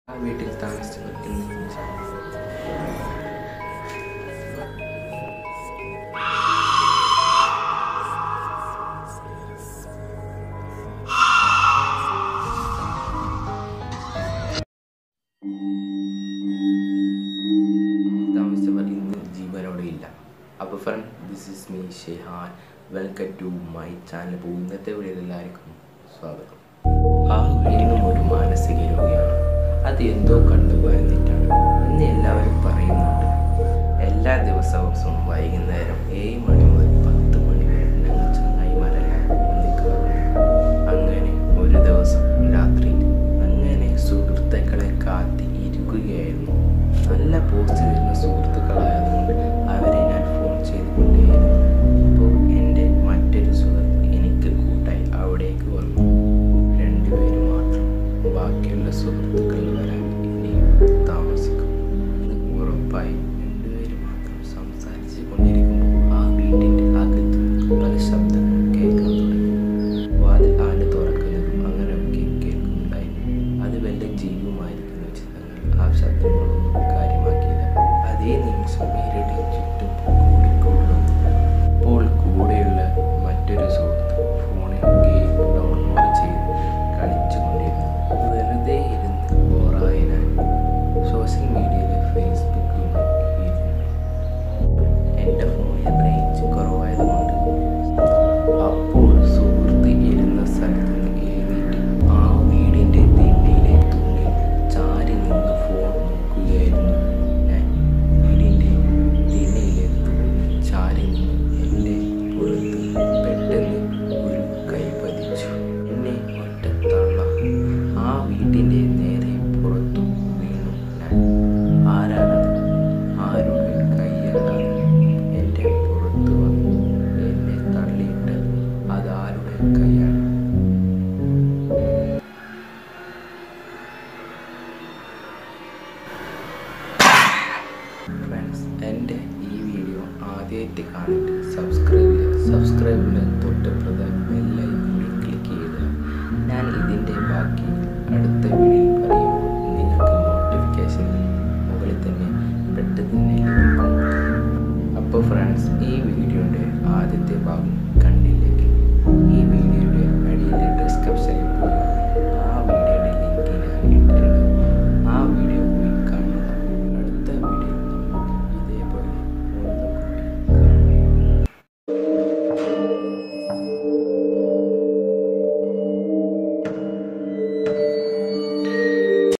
ആ വീട്ടിൽ താമസിച്ചു നിൽക്കുന്ന താമസിച്ചവർ ഇന്ന് ജീവനോടെ ഇല്ല അപ്പോൾ friend this is me Shehan welcome to my channel അപ്പോൾ ഇന്നത്തെ വീഡിയോയിൽ എല്ലാവർക്കും സ്വാഗതം ആ വീടിനും ഒരു മാനസിക രോഗിയാണ് അത് എന്തോ കണ്ടു ഭയന്നിട്ടാണ് എന്ന് എല്ലാവരും പറയുന്നുണ്ട് എല്ലാ ദിവസവും വൈകുന്നേരം ഏഴ് മണി മുതൽ പത്ത് മണി വരെ ഞങ്ങൾ ചങ്ങായിമാരെല്ലാം ഒന്നിക്കാറുണ്ട് അങ്ങനെ ഒരു ദിവസം രാത്രി അങ്ങനെ സുഹൃത്തുക്കളെ കാത്തി ഇരിക്കുകയായിരുന്നു നല്ല പോസ്റ്റ് തരുന്ന സുഹൃത്തുക്കളായതുകൊണ്ട് അവരെ ഞാൻ ഫോൺ ചെയ്തുകൊണ്ടേയിരുന്നു അപ്പോൾ എൻ്റെ മറ്റൊരു സുഹൃത്ത് എനിക്ക് കൂട്ടായി അവിടേക്ക് വന്നു രണ്ടുപേരും മാത്രം ബാക്കിയുള്ള സുഹൃത്തുക്കൾ വരാൻ ഇനിയും താമസിക്കും എന്ന് ഉറപ്പായി രണ്ടുപേരും മാത്രം സംസാരിച്ചു കൊണ്ടിരിക്കുമ്പോൾ ആ വീട്ടിൻ്റെ അകത്ത് പല ശബ്ദങ്ങൾ കേൾക്കാൻ തുടങ്ങി വാതിൽ ആണ്ട് തുറക്കുന്നതും അങ്ങനെയൊക്കെ കേൾക്കുന്നുണ്ടായിരുന്നു അത് വല്ല ജീവുമായിരിക്കുന്ന വെച്ച് തങ്ങൾ ആ ശബ്ദങ്ങളൊന്നും കാര്യമാക്കിയില്ല അതേ നിമിഷം ഇരടി ചുറ്റും കൂടിക്കൊള്ളുന്നു അപ്പോൾ കൂടെയുള്ള മറ്റൊരു സുഹൃത്ത് ഫോണിൽ ഗെയിം ഡൗൺലോഡ് ചെയ്ത് കളിച്ചുകൊണ്ടിരുന്നു വെറുതെ ഇരുന്ന് ബോറായി ഞാൻ സോഷ്യൽ മീഡിയയിലെ ഫേസ്ബുക്കിൽ നോക്കിയിരുന്നു എൻ്റെ ഫോണിൽ റേഞ്ച് കുറവായതുകൊണ്ട് അപ്പോൾ സുഹൃത്ത് ഇരുന്ന സ്ഥലത്ത് നിന്ന് എഴുന്നേറ്റ് ആ വീടിൻ്റെ തിണ്ണയിലെ തൂണിൽ ചാരി നിന്ന് ഫോൺ നോക്കുകയായിരുന്നു ഞാൻ വീടിൻ്റെ തിണ്ണയിലെ തൂണിൽ ചാരി നിന്ന് എൻ്റെ പുറത്ത് പെട്ടെന്ന് ഒരു കൈ പതിച്ചു എന്നെ ഒറ്റത്തള്ള ആ വീട്ടിൻ്റെ നേരെ പുറത്തു വീണു ഞാൻ ആരാണത് ആരുടെ കൈയാണ് എൻ്റെ പുറത്ത് വന്നു എന്നെ തള്ളിയിട്ട് അതാരുടെ കൈയാണ് ഫ്രണ്ട്സ് എൻ്റെ ഈ വീഡിയോ ആദ്യമായിട്ട് കാണിട്ട് സബ്സ്ക്രൈബ് ചെയ്യുക സബ്സ്ക്രൈബിൻ്റെ തൊട്ട് പ്രധാന ബെല്ലൈ